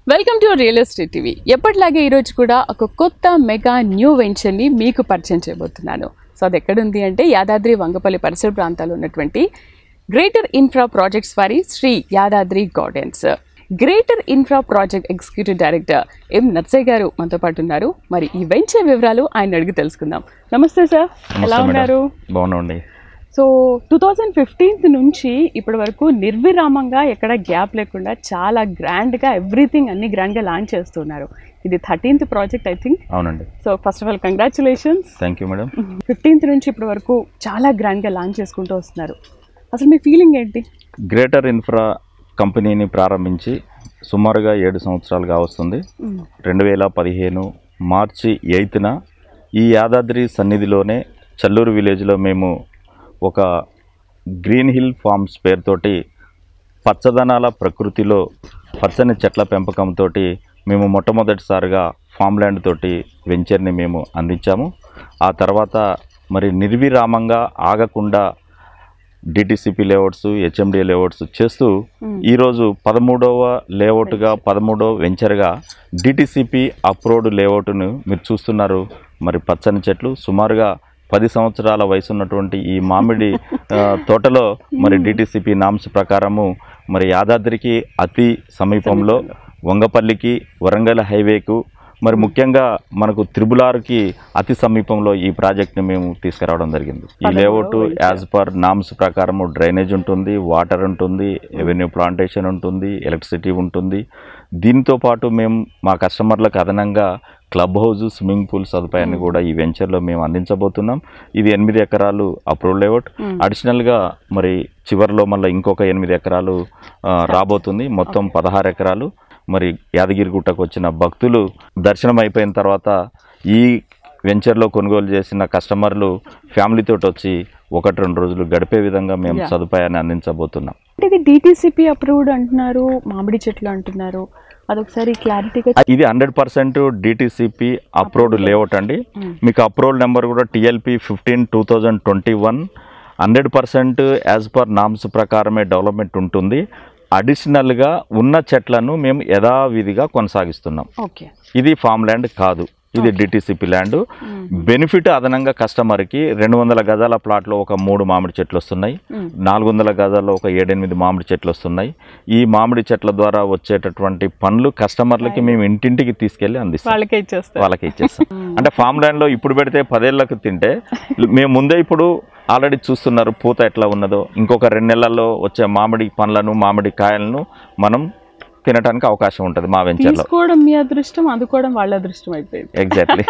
Welcome to real estate TV ఎప్పటిలాగే ఈరోజు కూడా ఒక కొత్త మెగా న్యూ వెంచర్ని మీకు పరిచయం చేయబోతున్నాను సో అది ఎక్కడుంది అంటే యాదాద్రి వంగపల్లి పరిసర ప్రాంతాల్లో ఉన్నటువంటి గ్రేటర్ ఇన్ఫ్రా ప్రాజెక్ట్స్ వారి Shri Yadadri gardens greater infra project executive director M Narsaiah garu మనతో పాటు ఉన్నారు మరి ఈ వెంచర్ వివరాలు ఆయన అడిగి తెలుసుకుందాం నమస్తే సార్ ఎలా ఉన్నారు బాగున్నాండి సో టూ థౌజండ్ ఫిఫ్టీన్త్ నుంచి ఇప్పటి వరకు నిర్విరామంగా ఎక్కడ గ్యాప్ లేకుండా చాలా గ్రాండ్గా ఎవ్రీథింగ్ అన్ని గ్రాండ్గా లాంచ్ చేస్తున్నారు ఇది థర్టీన్త్ ప్రాజెక్ట్ ఐ థింక్ అవునండి so first of all congratulations thank you madam fifteenth నుంచి ఇప్పటి వరకు చాలా గ్రాండ్గా లాంచ్ చేసుకుంటూ వస్తున్నారు అసలు మీ ఫీలింగ్ ఏంటి గ్రేటర్ ఇన్ఫ్రా కంపెనీని ప్రారంభించి సుమారుగా ఏడు సంవత్సరాలుగా వస్తుంది రెండు వేల పదిహేను మార్చి ఎయిత్న ఈ యాదాద్రి సన్నిధిలోనే చల్లూరు విలేజ్లో మేము ఒక గ్రీన్ హిల్ ఫార్మ్స్ పేరుతోటి పచ్చదనాల ప్రకృతిలో పచ్చని చెట్ల పెంపకంతో మేము మొట్టమొదటిసారిగా ఫామ్ ల్యాండ్ తోటి వెంచర్ని మేము అందించాము ఆ తర్వాత మరి నిర్విరామంగా ఆగకుండా డిటిసిపి లేఅవుట్స్ హెచ్ఎండి లేఅవుట్స్ చేస్తూ ఈరోజు పదమూడవ లేఅవుట్గా పదమూడవ వెంచర్గా డిటిసిపి అప్రోడ్ లేఅవుట్ను మీరు చూస్తున్నారు మరి పచ్చని చెట్లు సుమారుగా పది సంవత్సరాల వయసు ఉన్నటువంటి ఈ మామిడి ఆ, తోటలో మరి డిటిసిపి నామ్స్ ప్రకారము మరి యాదాద్రికి అతి సమీపంలో వంగపల్లికి వరంగల్ హైవేకు మరి ముఖ్యంగా మనకు త్రిబులార్కి అతి సమీపంలో ఈ ప్రాజెక్ట్ని మేము తీసుకురావడం జరిగింది ఈ లేఅవుట్ యాజ్ పర్ నామ్స్ ప్రకారము డ్రైనేజ్ ఉంటుంది వాటర్ ఉంటుంది ఎవెన్యూ ప్లాంటేషన్ ఉంటుంది ఎలక్ట్రిసిటీ ఉంటుంది దీంతో పాటు మేము మా కస్టమర్లకు అదనంగా క్లబ్ హౌస్ స్విమ్మింగ్ పూల్ సదుపాయాన్ని కూడా ఈ వెంచర్లో మేము అందించబోతున్నాం ఇది ఎనిమిది ఎకరాలు అప్రూవ్ లేఅవుట్ అడిషనల్గా మరి చివరిలో మళ్ళీ ఇంకొక ఎనిమిది ఎకరాలు ఆ, రాబోతుంది మొత్తం పదహారు ఎకరాలు మరి యాదగిరిగుట్టకు వచ్చిన భక్తులు దర్శనం అయిపోయిన తర్వాత ఈ వెంచర్లో కొనుగోలు చేసిన కస్టమర్లు ఫ్యామిలీతో వచ్చి ఒకటి రెండు రోజులు గడిపే విధంగా మేము Yeah. సదుపాయాన్ని అందించబోతున్నాం అంటే ఇది డిటిసిపి అప్రూవ్డ్ అంటున్నారు మామిడి చెట్లు అంటున్నారు అదొకసారి క్లారిటీగా ఇది hundred percent DTCP approved layout అండి Mm. మీకు అప్రూవ్డ్ నెంబర్ కూడా TLP fifteen two thousand twenty one hundred percent as per norms ప్రకారమే డెవలప్మెంట్ ఉంటుంది అడిషనల్గా ఉన్న చెట్లను మేము యథావిధిగా కొనసాగిస్తున్నాం ఓకే ఇది ఫామ్ ల్యాండ్ కాదు ఇది డిటిసిపి ల్యాండ్ బెనిఫిట్ అదనంగా కస్టమర్కి రెండు వందల గజాల ప్లాట్లో ఒక మూడు మామిడి చెట్లు వస్తున్నాయి నాలుగు వందల గజాల్లో ఒక ఏడెనిమిది మామిడి చెట్లు వస్తున్నాయి ఈ మామిడి చెట్ల ద్వారా వచ్చేటటువంటి పండ్లు కస్టమర్లకి మేము ఇంటింటికి తీసుకెళ్ళి అందిస్తాం వాళ్ళకే ఇచ్చేస్తారు వాళ్ళకి ఇచ్చేస్తాం అంటే ఫామ్ ల్యాండ్ లో ఇప్పుడు పెడితే పదేళ్లకు తింటే మేము ముందే ఇప్పుడు ఆల్రెడీ చూస్తున్నారు పూత ఎట్లా ఉన్నదో ఇంకొక రెండు నెలల్లో వచ్చే మామిడి పండ్లను మామిడి కాయలను మనం తినడానికి అవకాశం ఉంటుంది మా వెంచర్లో తీసుకోవడం మీ అదృష్టం అందుకోవడం వాళ్ళ అదృష్టం అయిపోయింది ఎగ్జాక్ట్లీ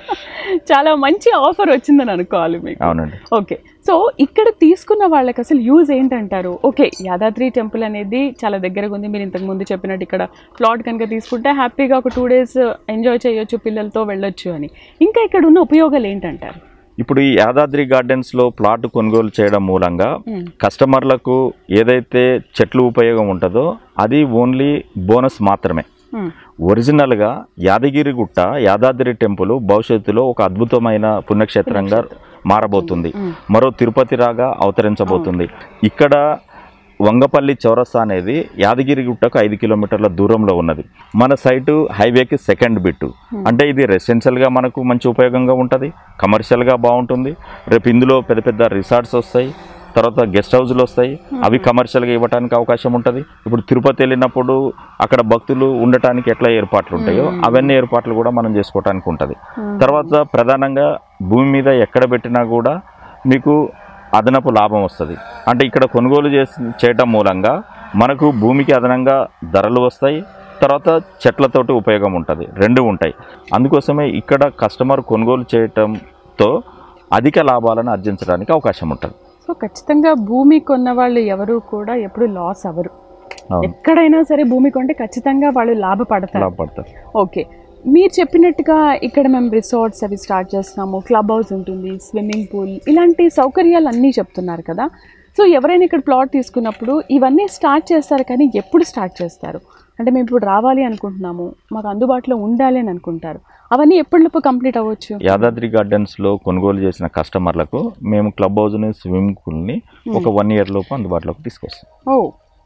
చాలా మంచి ఆఫర్ వచ్చిందని అనుకోవాలి మీకు అవునండి ఓకే సో ఇక్కడ తీసుకున్న వాళ్ళకి అసలు యూజ్ ఏంటంటారు ఓకే యాదాద్రి టెంపుల్ అనేది చాలా దగ్గరగా ఉంది మీరు ఇంతకు ముందు చెప్పినట్టు ఇక్కడ ప్లాట్ కనుక తీసుకుంటే హ్యాపీగా ఒక టూ డేస్ ఎంజాయ్ చేయొచ్చు పిల్లలతో వెళ్ళొచ్చు అని ఇంకా ఇక్కడ ఉన్న ఉపయోగాలు ఏంటంటారు ఇప్పుడు ఈ యాదాద్రి గార్డెన్స్ లో ప్లాట్ కొనుగోలు చేయడం మూలంగా మ్మ్. కస్టమర్లకు ఏదైతే చెట్లు ఉపయోగం ఉంటుందో అది ఓన్లీ బోనస్ మాత్రమే మ్మ్. ఒరిజినల్గా యాదగిరిగుట్ట యాదాద్రి టెంపుల్ భవిష్యత్తులో ఒక అద్భుతమైన పుణ్యక్షేత్రంగా మారబోతుంది మ్మ్. మరో తిరుపతి రాగా అవతరించబోతుంది ఇక్కడ వంగపల్లి చౌరస్తా అనేది యాదగిరిగుట్టకు ఐదు కిలోమీటర్ల దూరంలో ఉన్నది మన సైటు హైవేకి సెకండ్ బిట్టు అంటే ఇది రెసిడెన్షియల్గా మనకు మంచి ఉపయోగంగా ఉంటుంది కమర్షియల్గా బాగుంటుంది రేపు ఇందులో పెద్ద పెద్ద రిసార్ట్స్ వస్తాయి తర్వాత గెస్ట్ హౌస్లు వస్తాయి అవి కమర్షియల్గా ఇవ్వడానికి అవకాశం ఉంటుంది ఇప్పుడు తిరుపతి వెళ్ళినప్పుడు అక్కడ భక్తులు ఉండటానికి ఎట్లా ఏర్పాట్లు ఉంటాయో అవన్నీ ఏర్పాట్లు కూడా మనం చేసుకోవడానికి ఉంటుంది తర్వాత ప్రధానంగా భూమి మీద ఎక్కడ పెట్టినా కూడా మీకు అదనపు లాభం వస్తుంది అంటే ఇక్కడ కొనుగోలు చేసి చేయటం మూలంగా మనకు భూమికి అదనంగా ధరలు వస్తాయి తర్వాత చెట్లతోటి ఉపయోగం ఉంటుంది రెండు ఉంటాయి అందుకోసమే ఇక్కడ కస్టమర్ కొనుగోలు చేయటంతో అధిక లాభాలను ఆర్జించడానికి అవకాశం ఉంటుంది సో ఖచ్చితంగా భూమి కొన్న వాళ్ళు ఎవరు కూడా ఎప్పుడు లాస్ అవ్వరు అవును ఎక్కడైనా సరే భూమి కొంటే ఖచ్చితంగా వాళ్ళు లాభపడతారు లాభపడతారు ఓకే మీరు చెప్పినట్టుగా ఇక్కడ మేము రిసార్ట్స్ అవి స్టార్ట్ చేస్తున్నాము క్లబ్ హౌస్ ఉంటుంది స్విమ్మింగ్ పూల్ ఇలాంటి సౌకర్యాలు అన్నీ చెప్తున్నారు కదా సో ఎవరైనా ఇక్కడ ప్లాట్ తీసుకున్నప్పుడు ఇవన్నీ స్టార్ట్ చేస్తారు కానీ ఎప్పుడు స్టార్ట్ చేస్తారు అంటే మేము ఇప్పుడు రావాలి అనుకుంటున్నాము మాకు అందుబాటులో ఉండాలి అని అనుకుంటారు అవన్నీ ఎప్పటిలోపు కంప్లీట్ అవ్వచ్చు యాదాద్రి గార్డెన్స్లో కొనుగోలు చేసిన కస్టమర్లకు మేము క్లబ్ హౌస్ని స్విమ్మింగ్ పూల్ని ఒక వన్ ఇయర్ లోపు అందుబాటులోకి తీసుకొస్తాం ఓ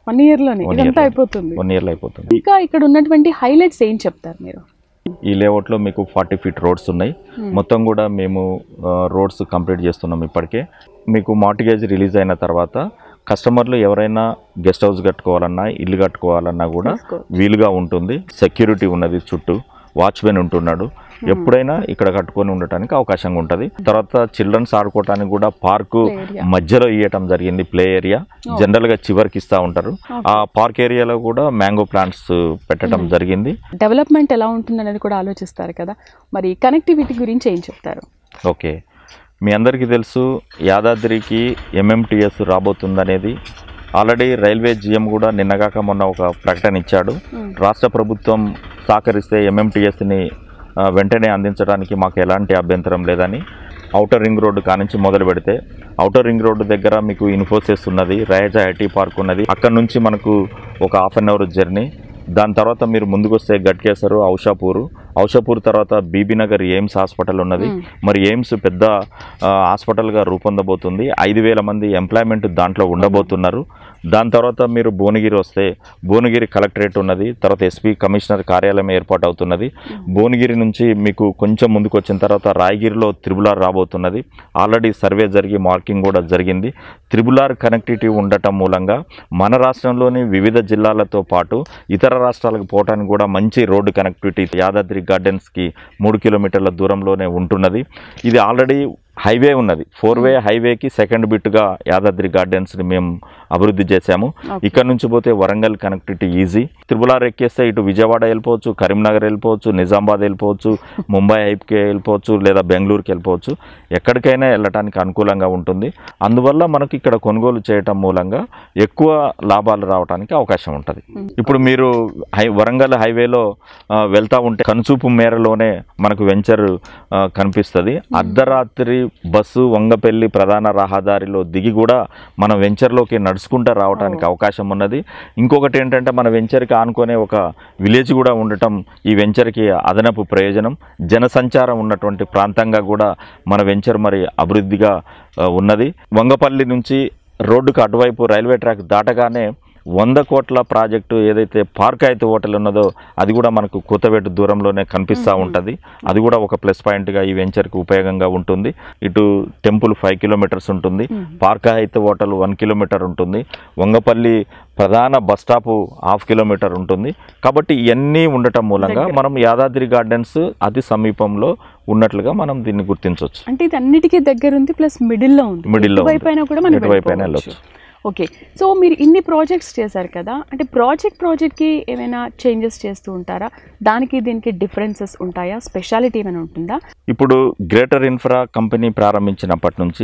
వన్ ఇయర్లోనే One ఇదంతా year లో. అయిపోతుంది వన్ ఇయర్లో అయిపోతుంది ఇంకా ఇక్కడ ఉన్నటువంటి హైలైట్స్ ఏం చెప్తారు మీరు ఈ లేఅవుట్లో మీకు ఫార్టీ ఫీట్ రోడ్స్ ఉన్నాయి మొత్తం కూడా మేము రోడ్స్ కంప్లీట్ చేస్తున్నాం ఇప్పటికే మీకు మార్టిగేజ్ రిలీజ్ అయిన తర్వాత కస్టమర్లు ఎవరైనా గెస్ట్ హౌస్ కట్టుకోవాలన్నా ఇల్లు కట్టుకోవాలన్నా కూడా తీసుకో- వీలుగా ఉంటుంది సెక్యూరిటీ ఉన్నది చుట్టూ వాచ్మెన్ ఉంటున్నాడు ఎప్పుడైనా ఇక్కడ కట్టుకొని ఉండటానికి అవకాశంగా ఉంటుంది తర్వాత చిల్డ్రన్స్ ఆడుకోవటానికి కూడా పార్కు Play area. మధ్యలో ఇవ్వటం జరిగింది ప్లే ఏరియా జనరల్ గా చివరికి ఇస్తా ఉంటారు ఆ పార్క్ ఏరియాలో కూడా మ్యాంగో ప్లాంట్స్ పెట్టడం జరిగింది డెవలప్మెంట్ ఎలా ఉంటుంది అనేది కూడా ఆలోచిస్తారు కదా మరి కనెక్టివిటీ గురించి ఏం చెప్తారు ఓకే మీ అందరికీ తెలుసు యాదాద్రికి ఎంఎంటిఎస్ రాబోతుందనేది ఆల్రెడీ రైల్వే జిఎం కూడా నిన్నగాక మొన్న ఒక ప్రకటన ఇచ్చాడు రాష్ట్ర ప్రభుత్వం సహకరిస్తే ఎంఎంటిఎస్ని వెంటనే అందించడానికి మాకు ఎలాంటి అభ్యంతరం లేదని ఔటర్ రింగ్ రోడ్డు కానించి మొదలు పెడితే ఔటర్ రింగ్ రోడ్డు దగ్గర మీకు ఇన్ఫోసిస్ ఉన్నది రాయజా ఐటీ పార్క్ ఉన్నది అక్కడ నుంచి మనకు ఒక హాఫ్ అన్ అవర్ జర్నీ దాని తర్వాత మీరు ముందుకు వస్తే గట్కేసరు ఔషాపూర్ ఔషాపూర్ తర్వాత బీబీనగర్ ఎయిమ్స్ హాస్పిటల్ ఉన్నది మరి ఎయిమ్స్ పెద్ద ఆ, హాస్పిటల్గా రూపొందబోతుంది ఐదు వేల మంది ఎంప్లాయ్మెంట్ దాంట్లో ఉండబోతున్నారు దాని తర్వాత మీరు భువనగిరి వస్తే భువనగిరి కలెక్టరేట్ ఉన్నది తర్వాత ఎస్పీ కమిషనర్ కార్యాలయం ఏర్పాటు అవుతున్నది భువనగిరి నుంచి మీకు కొంచెం ముందుకు వచ్చిన తర్వాత రాయగిరిలో త్రిబులార్ రాబోతున్నది ఆల్రెడీ సర్వే జరిగి మార్కింగ్ కూడా జరిగింది త్రిబులార్ కనెక్టివిటీ ఉండటం మూలంగా మన రాష్ట్రంలోని వివిధ జిల్లాలతో పాటు ఇతర రాష్ట్రాలకు పోవడానికి కూడా మంచి రోడ్డు కనెక్టివిటీ యాదాద్రి గార్డెన్స్కి మూడు కిలోమీటర్ల దూరంలోనే ఉంటున్నది ఇది ఆల్రెడీ హైవే ఉన్నది ఫోర్ వే హైవేకి సెకండ్ బిట్గా యాదాద్రి గార్డెన్స్ని మేము అభివృద్ధి చేశాము ఇక్కడ నుంచి పోతే వరంగల్ కనెక్టివిటీ ఈజీ త్రిపులార్ ఎక్కేస్తే ఇటు విజయవాడ వెళ్ళిపోవచ్చు కరీంనగర్ వెళ్ళిపోవచ్చు నిజామాబాద్ వెళ్ళిపోవచ్చు ముంబై హైప్కి వెళ్ళిపోవచ్చు లేదా బెంగళూరుకి వెళ్ళిపోవచ్చు ఎక్కడికైనా వెళ్ళటానికి అనుకూలంగా ఉంటుంది అందువల్ల మనకి ఇక్కడ కొనుగోలు చేయటం మూలంగా ఎక్కువ లాభాలు రావడానికి అవకాశం ఉంటుంది ఇప్పుడు మీరు హై వరంగల్ హైవేలో ఆ, వెళ్తా ఉంటే కనుచూపు మేరలోనే మనకు వెంచర్ ఆ, కనిపిస్తుంది అర్ధరాత్రి బస్సు వంగపల్లి ప్రధాన రహదారిలో దిగి కూడా మన వెంచర్లోకి నడుచుకుంటూ రావడానికి అవకాశం ఉన్నది ఇంకొకటి ఏంటంటే మన వెంచర్కి ఆనుకునే ఒక విలేజ్ కూడా ఉండటం ఈ వెంచర్కి అదనపు ప్రయోజనం జనసంచారం ఉన్నటువంటి ప్రాంతంగా కూడా మన వెంచర్ మరి అభివృద్ధిగా ఆ, ఉన్నది వంగపల్లి నుంచి రోడ్డుకు అటువైపు రైల్వే ట్రాక్ దాటగానే వంద కోట్ల ప్రాజెక్టు ఏదైతే పార్క్ అయితే హోటల్ ఉన్నదో అది కూడా మనకు కొత్తపేట దూరంలోనే కనిపిస్తూ ఉంటుంది అది కూడా ఒక ప్లస్ పాయింట్గా ఈ వెంచర్కి ఉపయోగంగా ఉంటుంది ఇటు టెంపుల్ ఫైవ్ కిలోమీటర్స్ ఉంటుంది పార్క్ అయితే హోటల్ వన్ కిలోమీటర్ ఉంటుంది వంగపల్లి ప్రధాన బస్ స్టాప్ హాఫ్ కిలోమీటర్ ఉంటుంది కాబట్టి ఇవన్నీ ఉండటం మూలంగా మనం యాదాద్రి గార్డెన్స్ అతి సమీపంలో ఉన్నట్లుగా మనం దీన్ని గుర్తించవచ్చు అంటే ఇది అన్నిటికీ దగ్గర ఉంది ప్లస్ మిడిల్లో ఉంది Middle లో ఉంది. ఎటువైపు అయినా కూడా మనం ఎటువైపు అయినా వెళ్ళిపోవచ్చు. వెళ్ళొచ్చు. ఓకే సో మీరు ఇన్ని ప్రాజెక్ట్స్ చేశారు కదా అంటే ప్రాజెక్ట్ ప్రాజెక్ట్కి ఏమైనా చేంజెస్ చేస్తూ ఉంటారా దానికి దీనికి డిఫరెన్సెస్ ఉంటాయా స్పెషాలిటీ ఏమైనా ఉంటుందా ఇప్పుడు గ్రేటర్ ఇన్ఫ్రా కంపెనీ ప్రారంభించినప్పటి నుంచి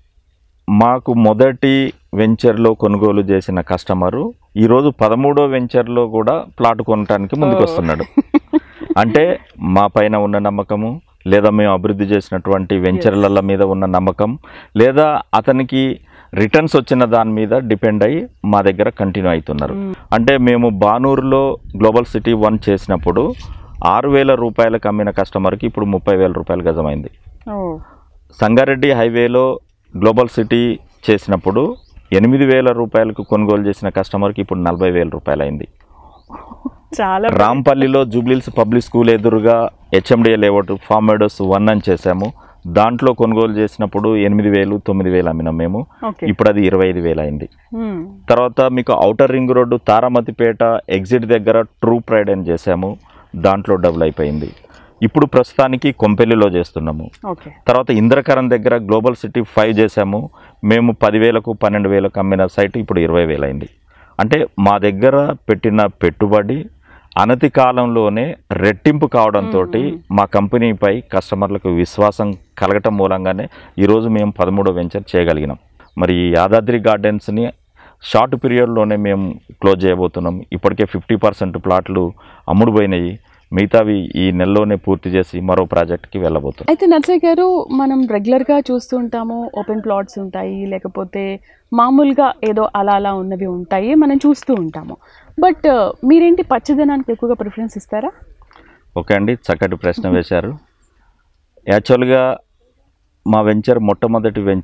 మాకు మొదటి వెంచర్లో కొనుగోలు చేసిన కస్టమరు ఈరోజు పదమూడో వెంచర్లో కూడా ప్లాట్ కొనడానికి ముందుకు వస్తున్నాడు అంటే మా పైన ఉన్న నమ్మకము లేదా మేము అభివృద్ధి చేసినటువంటి వెంచర్ల మీద ఉన్న నమ్మకం లేదా అతనికి రిటర్న్స్ వచ్చిన దాని మీద డిపెండ్ అయ్యి మా దగ్గర కంటిన్యూ అవుతున్నారు అంటే మేము బానూరులో గ్లోబల్ సిటీ వన్ చేసినప్పుడు ఆరు వేల రూపాయలకు అమ్మిన కస్టమర్కి ఇప్పుడు ముప్పై వేల రూపాయలు గజమైంది ఓ సంగారెడ్డి హైవేలో గ్లోబల్ సిటీ చేసినప్పుడు ఎనిమిది వేల రూపాయలకు కొనుగోలు చేసిన కస్టమర్కి ఇప్పుడు నలభై వేల రూపాయలు అయింది చాలా రాంపల్లిలో జూబ్లీల్స్ పబ్లిక్ స్కూల్ ఎదురుగా HMDA layout farm meadows one అని చేశాము దాంట్లో కొనుగోలు చేసినప్పుడు ఎనిమిది వేలు తొమ్మిది వేలు అమ్మినాం మేము ఓకే ఇప్పుడు అది ఇరవై ఐదు వేలు అయింది తర్వాత మీకు outer ring road Taramatipet exit దగ్గర ట్రూ ప్రైడ్ అని చేశాము దాంట్లో డబుల్ అయిపోయింది ఇప్పుడు ప్రస్తుతానికి కొంపెల్లిలో చేస్తున్నాము ఓకే తర్వాత ఇంద్రకరణ్ దగ్గర గ్లోబల్ సిటీ ఫైవ్ చేశాము మేము పదివేలకు పన్నెండు వేలకు అమ్మిన సైట్ ఇప్పుడు ఇరవై వేలు అయింది అంటే మా దగ్గర పెట్టిన పెట్టుబడి అనతి కాలంలోనే రెట్టింపు కావడంతో మా కంపెనీపై కస్టమర్లకు విశ్వాసం కలగటం మూలంగానే ఈరోజు మేము పదమూడో వెంచర్ చేయగలిగినాం మరి ఈ యాదాద్రి గార్డెన్స్ని షార్ట్ పీరియడ్లోనే మేము క్లోజ్ చేయబోతున్నాం ఇప్పటికే ఫిఫ్టీ పర్సెంట్ ప్లాట్లు అమ్ముడుపోయినాయి మిగతావి ఈ నెలలోనే పూర్తి చేసి మరో ప్రాజెక్ట్కి వెళ్ళబోతున్నాం అయితే నర్సయ్య గారు మనం రెగ్యులర్గా చూస్తూ ఉంటాము ఓపెన్ ప్లాట్స్ ఉంటాయి లేకపోతే మామూలుగా ఏదో అలా అలా ఉన్నవి ఉంటాయి మనం చూస్తూ ఉంటాము బట్ మీరేంటి పచ్చదనానికి ఎక్కువగా ప్రిఫరెన్స్ ఇస్తారా ఓకే అండి చక్కటి ప్రశ్న వేశారు యాక్చువల్గా మా వెంచర్ మొట్టమొదటి వెంచరే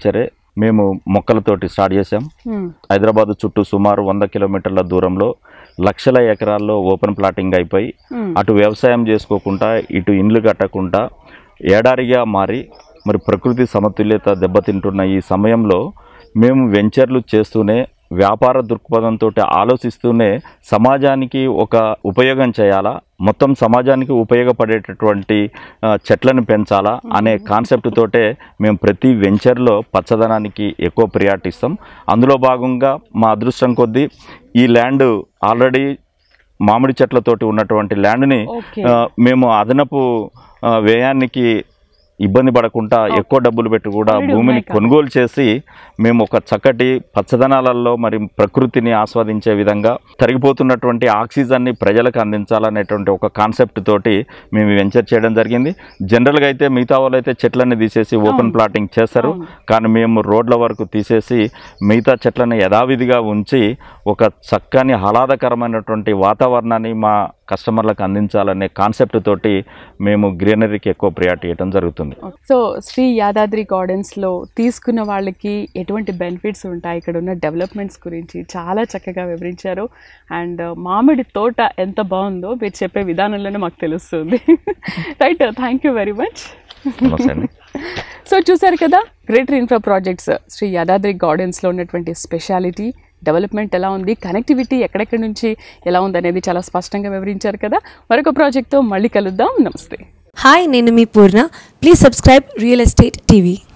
మేము మొక్కలతోటి స్టార్ట్ చేసాం మ్మ్. హైదరాబాద్ చుట్టూ సుమారు వంద కిలోమీటర్ల దూరంలో లక్షల ఎకరాల్లో ఓపెన్ ప్లాటింగ్ అయిపోయి మ్మ్. అటు వ్యవసాయం చేసుకోకుండా ఇటు ఇండ్లు కట్టకుండా ఏడారిగా మారి మరి ప్రకృతి సమతుల్యత దెబ్బతింటున్న ఈ సమయంలో మేము వెంచర్లు చేస్తూనే వ్యాపార దృక్పథంతో ఆలోచిస్తూనే సమాజానికి ఒక ఉపయోగం చేయాలా మొత్తం సమాజానికి ఉపయోగపడేటటువంటి ఆ, చెట్లను పెంచాలా అనే కాన్సెప్ట్ తోటే మేము ప్రతి వెంచర్లో పచ్చదనానికి ఎక్కువ ప్రియారిటీ ఇస్తాం అందులో భాగంగా మా అదృష్టం కొద్దీ ఈ ల్యాండ్ ఆల్రెడీ మామిడి చెట్లతోటి ఉన్నటువంటి ల్యాండ్ని ఓకే ఆ, మేము అదనపు ఆ, వ్యయానికి ఇబ్బంది పడకుండా ఎక్కువ డబ్బులు పెట్టి కూడా Already భూమిని ఉన్నాయి కదా. కొనుగోలు చేసి మేము ఒక చక్కటి పచ్చదనాలలో మరి ప్రకృతిని ఆస్వాదించే విధంగా తరిగిపోతున్నటువంటి ఆక్సిజన్ని ప్రజలకు అందించాలనేటువంటి ఒక కాన్సెప్ట్ తోటి మేము వెంచర్ చేయడం జరిగింది జనరల్గా అయితే మిగతా వాళ్ళు అయితే చెట్లన్నీ తీసేసి ఓపెన్ అవును. ప్లాటింగ్ చేస్తారు అవును. కానీ మేము రోడ్ల వరకు తీసేసి మిగతా చెట్లను యథావిధిగా ఉంచి ఒక చక్కని ఆహ్లాదకరమైనటువంటి వాతావరణాన్ని మా కస్టమర్లకు అందించాలనే కాన్సెప్ట్ తోటి మేము గ్రీనరీకి ఎక్కువ ప్రియారిటీ ఇవ్వడం జరుగుతుంది సో శ్రీ యాదాద్రి గార్డెన్స్లో తీసుకున్న వాళ్ళకి ఎటువంటి బెనిఫిట్స్ ఉంటాయి ఇక్కడ ఉన్న డెవలప్మెంట్స్ గురించి చాలా చక్కగా వివరించారు అండ్ మామిడి తోట ఎంత బాగుందో మీరు చెప్పే విధానంలోనే మాకు తెలుస్తుంది right thank you very much నమస్తే అండి సో చూసారు కదా greater infra projects Shri Yadadri గార్డెన్స్లో ఉన్నటువంటి స్పెషాలిటీ డెవలప్మెంట్ ఎలా ఉంది కనెక్టివిటీ ఎక్కడెక్కడి నుంచి ఎలా ఉంది అనేది చాలా స్పష్టంగా వివరించారు కదా మరొక ప్రాజెక్ట్తో మళ్ళీ కలుద్దాం నమస్తే హాయ్ నేను మీ Purna please subscribe real estate TV